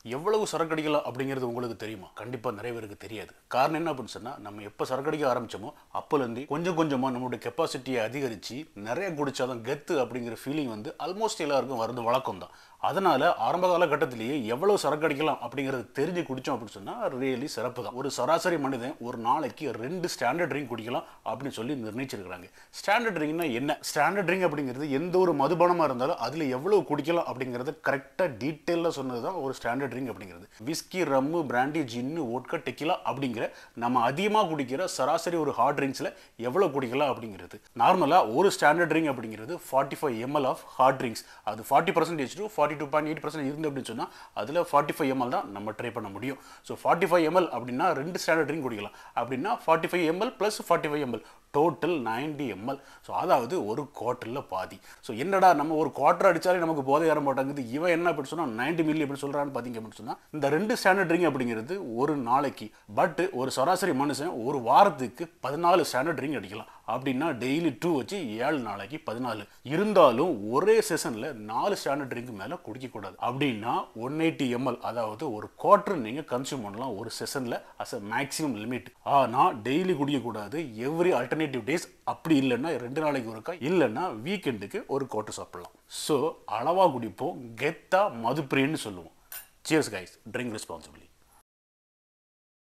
எவ்வளவு சரக்கு அடிக்கலாம் அப்படிங்கிறது உங்களுக்கு தெரியுமா கண்டிப்பாக நிறைய பேருக்கு தெரியாது காரணம் என்ன அப்படின்னு சொன்னால் நம்ம எப்போ சரக்கு அடிக்க ஆரம்பிச்சோமோ அப்போலேருந்து கொஞ்சம் கொஞ்சமாக நம்மளுடைய கெப்பாசிட்டியை அதிகரித்து நிறைய குடிச்சாதான் கெத்து அப்படிங்கிற ஃபீலிங் வந்து ஆல்மோஸ்ட் எல்லாருக்கும் வருது வழக்கம் தான் அதனால் ஆரம்ப காலகட்டத்திலேயே எவ்வளோ சரக்கு அடிக்கலாம் அப்படிங்கிறது தெரிஞ்சு குடித்தோம் அப்படின்னு சொன்னால் ரியலி சிறப்பு தான் ஒரு சராசரி மனிதன் ஒரு நாளைக்கு ரெண்டு ஸ்டாண்டர்ட் ட்ரிங்க் குடிக்கலாம் அப்படின்னு சொல்லி நிர்ணயிச்சிருக்கிறாங்க ஸ்டாண்டர்ட் ட்ரிங்க்னா என்ன ஸ்டாண்டர்ட் ட்ரிங்க் அப்படிங்கிறது எந்த ஒரு மதுபானமாக இருந்தாலும் அதில் எவ்வளோ குடிக்கலாம் அப்படிங்கிறத கரெக்டாக டீட்டெயிலாக சொன்னது தான் ஒரு ஸ்டாண்டர்ட் ட்ரிங்க் அப்படிங்கிறது whisky rum brandy gin vodka tequila அப்படிங்கிற நம்ம அதிகமாக குடிக்கிற சராசரி ஒரு ஹார்ட் ட்ரிங்க்ஸில் எவ்வளோ குடிக்கலாம் அப்படிங்கிறது நார்மலாக ஒரு ஸ்டாண்டர்ட் ட்ரிங்க் அப்படிங்கிறது forty five ml of hard drinks அது forty percentage to forty two point eight percent இருந்து அப்படின்னு சொன்னால் அதில் ஃபார்ட்டி ஃபைவ் எம்எல் தான் நம்ம ட்ரை பண்ண முடியும் ஸோ ஃபார்ட்டி ஃபைவ் எம்எல் அப்படின்னா ரெண்டு ஸ்டாண்டர்ட் ட்ரிங்க் குடிக்கலாம் அப்படின்னா forty five ml plus forty five ml total ninety ml so அதாவது ஒரு குவார்ட்டரில் பாதி ஸோ என்னடா நம்ம ஒரு குவார்ட்டர் அடித்தாலே நமக்கு போதை ஏற மாட்டாங்குது இவன் என்ன அப்படி சொன்னால் நைன்டி மில்லி எப்படி சொல்கிறான்னு பார்த்தீங்க அப்படின்னு சொன்னால் இந்த ரெண்டு ஸ்டாண்டர்ட் ட்ரிங்க் அப்படிங்கிறது ஒரு நாளைக்கு பட் ஒரு சராசரி மனுஷன் ஒரு வாரத்துக்கு பதினாலு ஸ்டாண்டர்ட் ட்ரிங்க் அடிக்கலாம் அப்படின்னா டெய்லி டூ வச்சு ஏழு நாளைக்கு பதினாலு இருந்தாலும் ஒரே செஷனில் நாலு ஸ்டாண்டர்ட் ட்ரிங்க் மேலே குடிக்கக்கூடாது அப்படின்னா ஒன் எயிட்டி எம்எல் அதாவது ஒரு குவார்ட்டர் நீங்கள் கன்சியூம் பண்ணலாம் ஒரு செஷனில் அஸ் அ மேக்ஸிமம் லிமிட் ஆனால் டெய்லி குடிக்கக்கூடாது எவ்ரி ஆல்டர்னேட்டிவ் டேஸ் அப்படி இல்லைன்னா ரெண்டு நாளைக்கு ஒருக்கா இல்லைன்னா வீக்கெண்டுக்கு ஒரு குவார்ட்டர் சாப்பிடலாம் ஸோ அளவாக குடிப்போம் கெத்தா மதுப்பிரியன்னு சொல்லுவோம் சியர்ஸ் கைஸ் ட்ரிங்க் ரெஸ்பான்சிபிலி